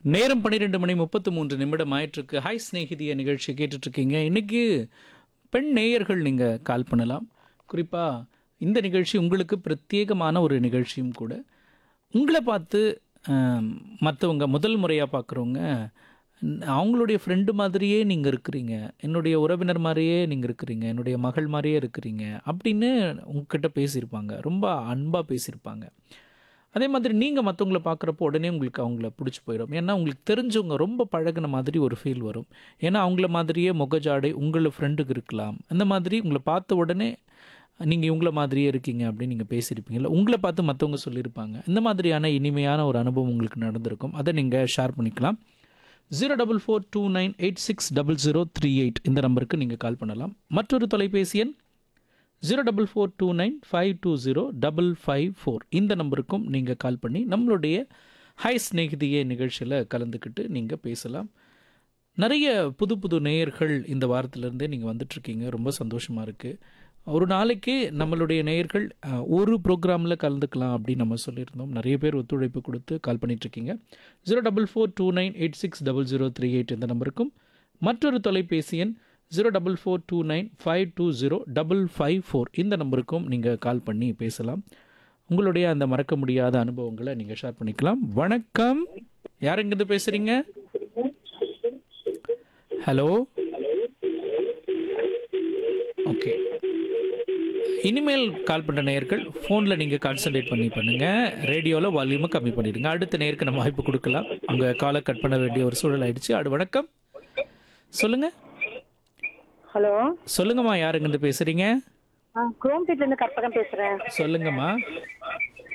நேரம் பன்னிரெண்டு மணி முப்பத்து மூன்று நிமிடம் ஆயிட்டிருக்கு ஹாய் ஸ்நேகிதிய நிகழ்ச்சி கேட்டுட்ருக்கீங்க இன்னைக்கு பெண் நேயர்கள் நீங்கள் கால் பண்ணலாம் குறிப்பாக இந்த நிகழ்ச்சி உங்களுக்கு பிரத்யேகமான ஒரு நிகழ்ச்சியும் கூட உங்களை பார்த்து மற்றவங்க முதல் முறையாக பார்க்குறவங்க அவங்களுடைய ஃப்ரெண்டு மாதிரியே நீங்கள் இருக்கிறீங்க என்னுடைய உறவினர் மாதிரியே நீங்கள் இருக்கிறீங்க என்னுடைய மகள் மாதிரியே இருக்கிறீங்க அப்படின்னு உங்ககிட்ட பேசியிருப்பாங்க ரொம்ப அன்பாக பேசியிருப்பாங்க அதே மாதிரி நீங்கள் மற்றவங்கள பார்க்குறப்போ உடனே உங்களுக்கு அவங்கள பிடிச்சி போயிடும் ஏன்னா உங்களுக்கு தெரிஞ்சவங்க ரொம்ப பழகுன மாதிரி ஒரு ஃபீல் வரும் ஏன்னா அவங்கள மாதிரியே முகஜாடை உங்களை ஃப்ரெண்டுக்கு இருக்கலாம் அந்த மாதிரி உங்களை பார்த்த உடனே நீங்கள் இவங்கள மாதிரியே இருக்கீங்க அப்படின்னு நீங்கள் பேசியிருப்பீங்கல்ல உங்களை பார்த்து மற்றவங்க சொல்லியிருப்பாங்க இந்த மாதிரியான இனிமையான ஒரு அனுபவம் உங்களுக்கு நடந்திருக்கும் அதை நீங்கள் ஷேர் பண்ணிக்கலாம் zero double four two nine eight six double zero three eight இந்த நம்பருக்கு நீங்கள் கால் பண்ணலாம் மற்றொரு தொலைபேசி எண் zero double four two nine five two zero double five four இந்த நம்பருக்கும் நீங்கள் கால் பண்ணி நம்மளுடைய ஹை ஸ்நேகிதியே நிகழ்ச்சியில் கலந்துக்கிட்டு நீங்கள் பேசலாம் நிறைய புது புது நேயர்கள் இந்த வாரத்திலேருந்தே நீங்கள் வந்துட்ருக்கீங்க ரொம்ப சந்தோஷமாக இருக்குது ஒரு நாளைக்கு நம்மளுடைய நேயர்கள் அஹ், ஒரு ப்ரோக்ராமில் கலந்துக்கலாம் அப்படின்னு நம்ம சொல்லியிருந்தோம் நிறைய பேர் ஒத்துழைப்பு கொடுத்து கால் பண்ணிகிட்ருக்கீங்க zero double four two nine eight six double zero three eight இந்த நம்பருக்கும் மற்றொரு தொலைபேசி எண் zero double four two nine five two zero double five four இந்த நம்பருக்கும் நீங்கள் கால் பண்ணி பேசலாம் உங்களுடைய அந்த மறக்க முடியாத அனுபவங்களை நீங்கள் ஷேர் பண்ணிக்கலாம் வணக்கம் யார் எங்கேருந்து பேசுகிறீங்க ஹலோ ஓகே இனிமேல் கால் பண்ணுற நேயர்கள் ஃபோனில் நீங்கள் கான்சன்ட்ரேட் பண்ணி பண்ணுங்கள் ரேடியோவில் வால்யூமை கம்மி பண்ணிடுங்க அடுத்த நேருக்கு நம்ம வாய்ப்பு கொடுக்கலாம் உங்கள் காலை கட் பண்ண வேண்டிய ஒரு சூழல் ஆயிடுச்சு அடு வணக்கம் சொல்லுங்கள் ஹலோ சொல்லுங்கம்மா யார் எங்கேருந்து பேசுகிறீங்க குரோம்பேட்ல இருந்து கற்பகம் பேசுறேன் சொல்லுங்கம்மா